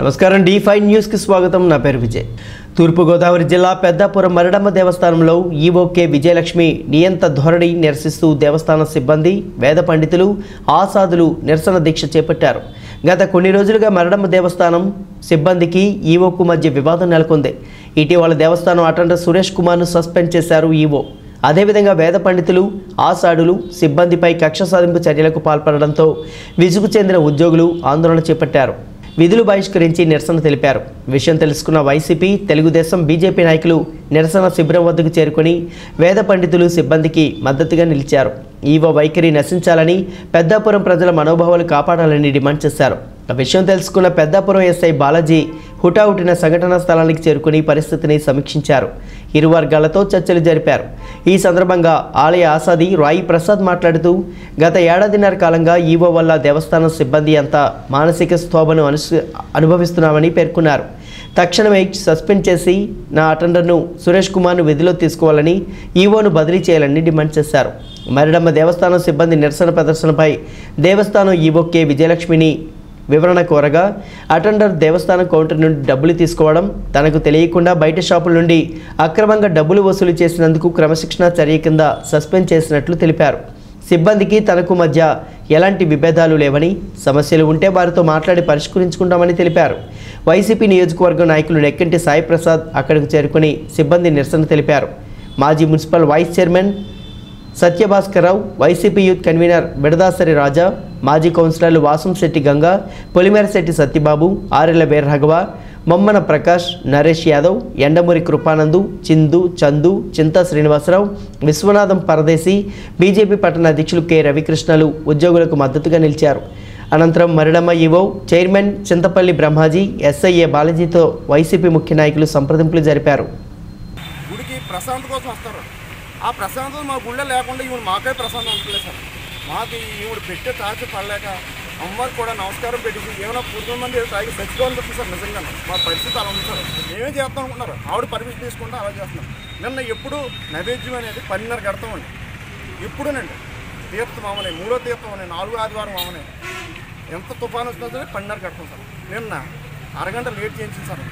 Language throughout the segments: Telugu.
నమస్కారం డి ఫైవ్ న్యూస్కి స్వాగతం నా పేరు విజయ్ తూర్పుగోదావరి జిల్లా పెద్దాపురం మరడమ్మ దేవస్థానంలో ఈవోకే విజయలక్ష్మి నియంత ధోరణి నిరసిస్తూ దేవస్థాన సిబ్బంది వేద పండితులు ఆసాదులు నిరసన దీక్ష చేపట్టారు గత కొన్ని రోజులుగా మరడమ్మ దేవస్థానం సిబ్బందికి ఈవోకు మధ్య వివాదం నెలకొంది ఇటీవల దేవస్థానం అటెండర్ సురేష్ కుమార్ను సస్పెండ్ చేశారు ఈవో అదేవిధంగా వేద పండితులు ఆసాడులు సిబ్బందిపై కక్ష సాధింపు చర్యలకు పాల్పడడంతో విసుగు చెందిన ఉద్యోగులు ఆందోళన చేపట్టారు విధులు బహిష్కరించి నిరసన తెలిపారు విషయం తెలుసుకున్న వైసీపీ తెలుగుదేశం బీజేపీ నాయకులు నిరసన శిబిరం వద్దకు చేరుకొని వేద పండితులు సిబ్బందికి మద్దతుగా నిలిచారు ఈవో వైఖరి నశించాలని పెద్దాపురం ప్రజల మనోభావాలు కాపాడాలని డిమాండ్ చేశారు ఆ విషయం తెలుసుకున్న పెద్దాపురం ఎస్ఐ బాలాజీ హుటాహుటిన సంఘటనా స్థలానికి చేరుకుని పరిస్థితిని సమీక్షించారు ఇరు వర్గాలతో చర్చలు జరిపారు ఈ సందర్భంగా ఆలయ ఆసాది రాయి ప్రసాద్ మాట్లాడుతూ గత ఏడాదిన్నర కాలంగా ఈవో వల్ల దేవస్థానం సిబ్బంది అంతా మానసిక స్థోభను అను అనుభవిస్తున్నామని పేర్కొన్నారు తక్షణమే సస్పెండ్ చేసి నా అటెండర్ను సురేష్ కుమార్ను విధిలో తీసుకోవాలని ఈవోను బదిలీ చేయాలని డిమాండ్ చేశారు మరిడమ్మ దేవస్థానం సిబ్బంది నిరసన ప్రదర్శనపై దేవస్థానం ఈవో కె విజయలక్ష్మిని వివరణ కోరగా అటెండర్ దేవస్థానం కౌంటర్ నుండి డబ్బులు తీసుకోవడం తనకు తెలియకుండా బయట షాపుల నుండి అక్రమంగా డబ్బులు వసూలు చేసినందుకు క్రమశిక్షణా చర్య కింద సస్పెండ్ చేసినట్లు తెలిపారు సిబ్బందికి తనకు మధ్య ఎలాంటి విభేదాలు లేవని సమస్యలు ఉంటే వారితో మాట్లాడి పరిష్కరించుకుంటామని తెలిపారు వైసీపీ నియోజకవర్గం నాయకులు నెక్కంటి సాయి ప్రసాద్ అక్కడికి చేరుకుని సిబ్బంది నిరసన తెలిపారు మాజీ municipal vice chairman Satyabhaskarrao YCP youth convener Bidadasari Raja మాజీ కౌన్సిలర్లు వాసంశెట్టి గంగా పొలిమేరశెట్టి సత్యబాబు ఆరెల వీరరాఘవ మొమ్మన ప్రకాష్ నరేష్ యాదవ్ ఎండమూరి కృపానందు చిందు చందు చింతా శ్రీనివాసరావు విశ్వనాథం పరదేశి బీజేపీ పట్టణ అధ్యక్షులు కె రవికృష్ణలు ఉద్యోగులకు మద్దతుగా నిలిచారు అనంతరం మరిడమ్మ ఈవో చైర్మన్ చింతపల్లి బ్రహ్మాజీ ఎస్ఐఏ బాలాజీతో వైసీపీ ముఖ్య నాయకులు సంప్రదింపులు జరిపారు గుడికి ప్రశాంత్ కోసం వస్తారు ఆ ప్రశాంతత మా గుళ్ళో లేకుండా ఈవిడ మాకే ప్రశాంతం ఉండలేదు సార్ మాకు ఈవిడ పెట్టే తాచి పడలేక అమ్మవారికి కూడా నమస్కారం పెట్టేసి ఏమైనా పూర్తి మంది తాగి చచ్చిపోవాలని చెప్తుంది సార్ నిజంగా మా పరిస్థితి అలా ఉంది సార్ మేమే చేస్తాం అనుకుంటున్నారు ఆవిడ పర్మిషన్ తీసుకుంటే అలా చేస్తున్నాం నిన్న ఎప్పుడు నైవేద్యం అనేది పన్నెన్నర కడతామండి ఎప్పుడునండి తీర్థం అవనే మూడో తీర్థం అవనే నాలుగో ఆదివారం అవనే ఎంత తుఫాను వచ్చినా సరే పన్నెన్నర కడతాం సార్ నిన్న అరగంట లేట్ చేయించింది సార్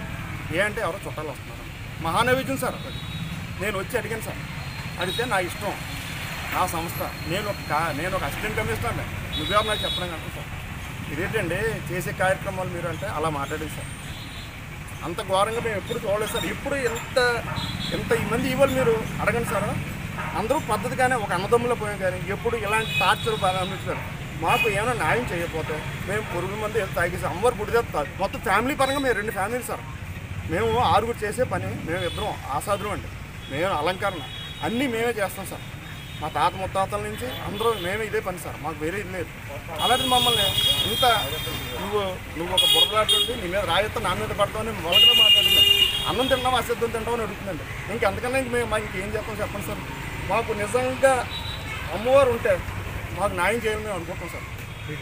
ఏ అంటే ఎవరో చుట్టాలు వస్తున్నారు మహానైవేద్యం సార్ అది నేను వచ్చి అడిగాను సార్ అడిగితే నా ఇష్టం నా సంస్థ నేను ఒక కా- నేను ఒక అసిస్టెంట్ కమిషనర్ నువ్వెవరు నాకు చెప్పడం అంటే సార్ ఇదేంటండి చేసే కార్యక్రమాలు మీరు అంటే అలా మాట్లాడేది సార్ అంత ఘోరంగా మేము ఎప్పుడు చూడలేదు సార్ ఎప్పుడు ఎంత ఎంత ఈ మంది ఇవ్వాలి మీరు అడగండి సార్ అందరూ పద్ధతిగానే ఒక అన్నదమ్ములో పోయాం కానీ ఎప్పుడు ఇలాంటి టార్చర్ బాగా అనిపించారు మాకు ఏమైనా న్యాయం చేయకపోతే మేము పురుగు మంది ఏదో తాగేసి అమ్మవారు గుడి దగ్గర తా- మొత్తం ఫ్యామిలీ పరంగా మేము రెండు ఫ్యామిలీ సార్ మేము ఆరుగురు చేసే పని మేము ఇద్దరం ఆసాదులు అండి మేము అలంకరణ అన్నీ మేమే చేస్తాం సార్ మా తాత ముత్తాతల నుంచి అందరూ మేమే ఇదే పని సార్ మాకు వేరే ఇది లేదు అలాంటి మమ్మల్ని ఇంత నువ్వు నువ్వు ఒక బుర్రలాంటి నీ మీద రాయితో నా మీద పడతామని మొదలుగా మాట్లాడింది అన్నం తింటాం అసిద్ధం తింటామని అడుగుతుందండి ఇంక అంతకన్నా ఇంక మేము మాకు ఇంకేం చెప్తాం చెప్పండి సార్ మాకు నిజంగా అమ్మవారు ఉంటే మాకు న్యాయం చేయాలని మేము అనుకుంటాం సార్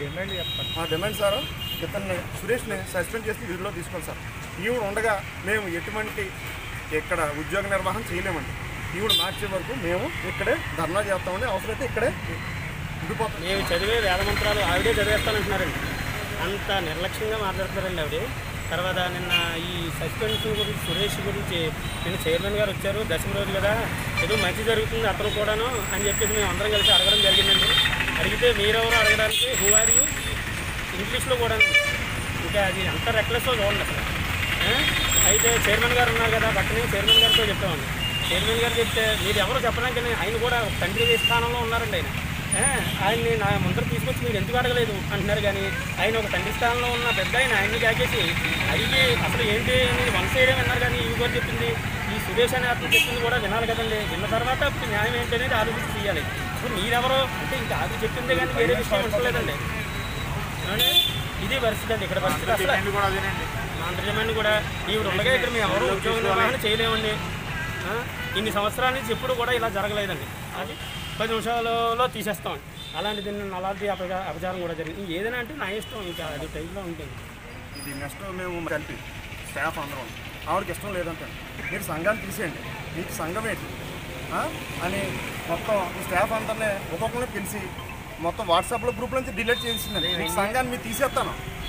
మా డిమాండ్ సార్ ఇతన్ని సురేష్ని సస్పెండ్ చేసి వీధిలో తీసుకోవాలి సార్ ఈవిడ ఉండగా మేము ఎటువంటి ఇక్కడ ఉద్యోగ నిర్వహణ చేయలేమండి ఈవిడ మార్చే వరకు మేము ఇక్కడే ధర్నా చేస్తామండి అవసరమైతే ఇక్కడే ఉండిపోతాం మేము చదివే వేద మంత్రాలు ఆవిడే చదివేస్తానంటున్నారండి అంత నిర్లక్ష్యంగా మాట్లాడుతున్నారండి ఆవిడ తర్వాత నిన్న ఈ సస్పెన్షన్ గురించి సురేష్ గురించి నిన్న చైర్మన్ గారు వచ్చారు దశమ రోజు కదా ఏదో మంచి జరుగుతుంది అతను కూడాను అని చెప్పేసి మేము అందరం కలిసి అడగడం జరిగిందండి అడిగితే మీరెవరు అడగడానికి హూ ఆర్ యూ ఇంగ్లీష్లో కూడా ఇంకా అది ఎంత రెక్లెస్లో చూడండి అసలు ఆ? అయితే చైర్మన్ గారు ఉన్నారు కదా పక్కనే చైర్మన్ గారితో చెప్పామండి చైర్మన్ గారు చెప్తే మీరు ఎవరో చెప్పడానికి ఆయన కూడా ఒక తండ్రి స్థానంలో ఉన్నారండి ఆయన ఆ, ఆయన్ని నా ముందర తీసుకొచ్చి మీరు ఎందుకు అడగలేదు అంటున్నారు కానీ ఆయన ఒక తండ్రి స్థానంలో ఉన్న పెద్ద ఆయన ఆయన్ని కాకేసి అడిగి అసలు ఏంటి అని వన్ సైడే విన్నారు కానీ ఇవి కూడా చెప్పింది ఈ సురేష్ అనే అతను చెప్పింది కూడా వినాలి కదండి విన్న తర్వాత అప్పుడు న్యాయం ఏంటి అనేది ఆలోచించి చేయాలి ఇప్పుడు మీరెవరో అంటే ఇంకా అది చెప్పిందే కానీ వేరే విషయం వింటలేదండి ఏమండి? ఇది పరిస్థితి అండి ఇక్కడ పరిస్థితి అసలు మా అందరి డిమాండ్ కూడా ఈవిడ ఉండగా ఇక్కడ మేము ఎవరు ఉద్యోగ నిర్వహణ చేయలేమండి ఆ? ఇన్ని సంవత్సరాల నుంచి ఎప్పుడు కూడా ఇలా జరగలేదండి అది పది నిమిషాలలో తీసేస్తాం అలాంటి దీన్ని అలాంటి అపజా అపచారం కూడా జరిగింది ఏదైనా అంటే నా ఇష్టం ఇంకా అది టైంలో ఉంటుంది ఇది నెక్స్ట్ మేము కలిపి స్టాఫ్ అందరం ఆవిడకి ఇష్టం లేదంటే మీరు సంఘాన్ని తీసేయండి మీకు సంఘం ఏంటి ఆ? అని మొత్తం ఈ స్టాఫ్ అందరినీ ఒక్కొక్కరిని పిలిచి మొత్తం వాట్సాప్లో గ్రూప్ నుంచి డిలీట్ చేసిందండి మీకు సంఘాన్ని మీరు తీసేస్తాను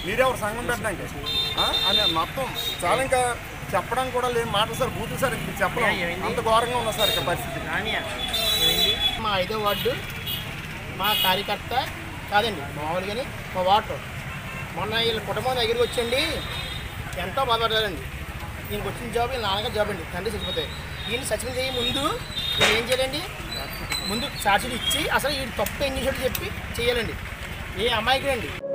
మీరే ఒక సంఘం పెట్టడానికి ఆ? అని మొత్తం చాలా ఇంకా చెప్పడానికి కూడా లేని మాటలు సార్ బూతులు సార్ ఇంక చెప్పడం అంత ఘోరంగా ఉన్నా సార్ ఇక్కడ పరిస్థితి రానియా ఏమైంది మా ఐదో వార్డు మా కార్యకర్త కాదండి మామూలుగానే మా వాటర్ మొన్న వీళ్ళ కుటుంబం దగ్గరికి వచ్చండి ఎంతో బాధపడ్డారండి ఈయనకి వచ్చిన జాబ్ వీళ్ళ నాన్నగారు జాబ్ అండి తండ్రి చచ్చిపోతాయి ఈయన సస్పెండ్ చేయ ముందు వీళ్ళు ఏం చేయాలండి ముందు ఛార్జీలు ఇచ్చి అసలు ఈ తప్పు ఏం చేసాడో చెప్పి చేయాలండి ఏ అమ్మాయికి రండి